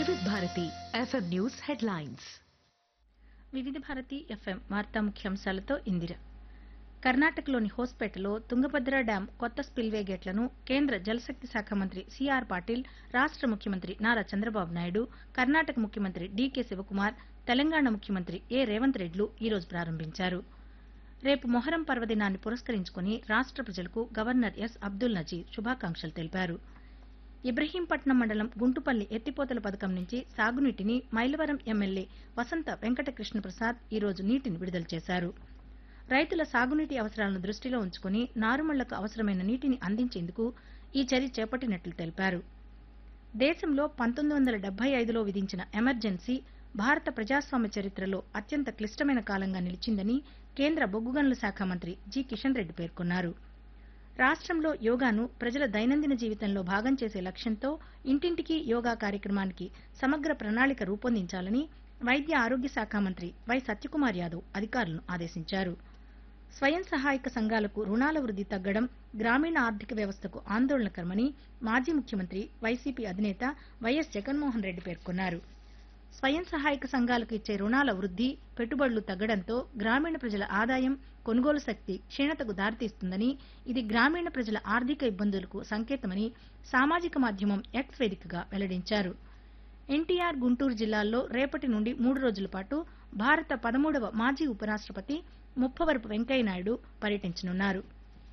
వివిధ Bharati FM news headlines వివిధ Bharati FM వార్తా ముఖ్యాంశాలతో ఇందిర కర్ణాటకలోని హోస్పేటలో తుంగభద్ర డ్యాం కొత్త స్పిల్వే గేట్లను కేంద్ర జలశక్తి శాఖ మంత్రి సిఆర్ పాటిల్ రాష్ట ముఖ్యమంత్రి నారా చంద్రబాబు నాయుడు కర్ణాటక ముఖ్యమంత్రి డీకే శివకుమార్ తెలంగాణ ముఖ్యమంత్రి ఏ రేవంత్ రెడ్లు ఈరోజు ప్రారంభించారు రేపు మొహరం పర్వదినాన్ని పురస్కరించుకుని రాష్ట ప్రజలకు గవర్నర్ ఎస్ అబ్దుల్ నజీర్ శుభాకాంక్షలు తెలిపారు ఇబ్రహీంపట్నం మండలం గుంటుపల్లి ఎత్తిపోతల పథకం నుంచి సాగునీటిని మైలవరం ఎమ్మెల్యే వసంత వెంకట కృష్ణప్రసాద్ ఈరోజు నీటిని విడుదల చేశారు రైతుల సాగునీటి అవసరాలను దృష్టిలో ఉంచుకుని నారుమళ్లకు అవసరమైన నీటిని అందించేందుకు ఈ చర్య చేపట్టినట్లు తెలిపారు దేశంలో పంతొమ్మిది వందల డెబ్బై ఐదులో విధించిన ఎమర్జెన్సీ భారత ప్రజాస్వామ్య చరిత్రలో అత్యంత క్లిష్టమైన కాలంగా నిలిచిందని కేంద్ర బొగ్గు గనుల శాఖ మంత్రి జి కిషన్ రెడ్డి పేర్కొన్నారు రాష్ట్రంలో యోగాను ప్రజల దైనందిన జీవితంలో భాగం చేసే లక్ష్యంతో ఇంటింటికి యోగా కార్యక్రమానికి సమగ్ర ప్రణాళిక రూపొందించాలని వైద్య ఆరోగ్య శాఖ మంత్రి వై సత్యకుమార్ యాదవ్ అధికారులను ఆదేశించారు స్వయం సహాయక సంఘాలకు రుణాల వృద్ధి తగ్గడం గ్రామీణ ఆర్థిక వ్యవస్థకు ఆందోళనకరమని మాజీ ముఖ్యమంత్రి వైసీపీ అధినేత వైఎస్ జగన్మోహన్ రెడ్డి పేర్కొన్నారు స్వయం సహాయక సంఘాలకు ఇచ్చే రుణాల వృద్ధి పెట్టుబడులు తగ్గడంతో గ్రామీణ ప్రజల ఆదాయం కొనుగోలు శక్తి క్షీణతకు దారితీస్తుందని ఇది గ్రామీణ ప్రజల ఆర్థిక ఇబ్బందులకు సంకేతమని సామాజిక మాధ్యమం ఎక్స్ వేదికగా వెల్లడించారు ఎన్టీఆర్ గుంటూరు జిల్లాల్లో రేపటి నుండి మూడు రోజుల పాటు భారత పదమూడవ మాజీ ఉపరాష్టపతి ముప్పవరపు వెంకయ్యనాయుడు పర్యటించనున్నారు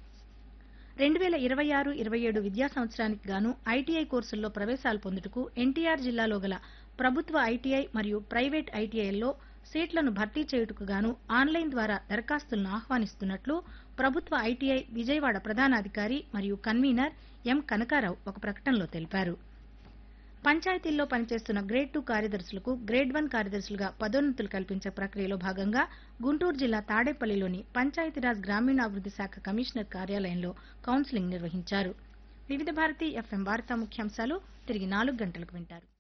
రెండు వేల ఇరవై ఆరు ఇరవై ఏడు విద్యా సంవత్సరానికి గాను ఐటీఐ కోర్సుల్లో ప్రవేశాలు పొందుటకు ఎన్టీఆర్ జిల్లాలో గల ప్రభుత్వ ఐటీఐ మరియు ప్రైవేట్ ఐటీఐల్లో సీట్లను భర్తీ చేయుటకు గాను ఆన్లైన్ ద్వారా దరఖాస్తులను ఆహ్వానిస్తున్నట్లు ప్రభుత్వ ఐటీఐ విజయవాడ ప్రధానాధికారి మరియు కన్వీనర్ ఎం కనకారావు ఒక ప్రకటనలో తెలిపారు పంచాయతీల్లో పనిచేస్తున్న గ్రేడ్ టూ కార్యదర్శులకు గ్రేడ్ వన్ కార్యదర్శులుగా పదోన్నతులు కల్పించే ప్రక్రియలో భాగంగా గుంటూరు జిల్లా తాడేపల్లిలోని పంచాయతీరాజ్ గ్రామీణాభివృద్ది శాఖ కమిషనర్ కార్యాలయంలో కౌన్సిలింగ్ నిర్వహించారు వివిధ భారతి ఎఫ్ఎం వార్తా ముఖ్యాంశాలు తిరిగి నాలుగు గంటలకు వింటారు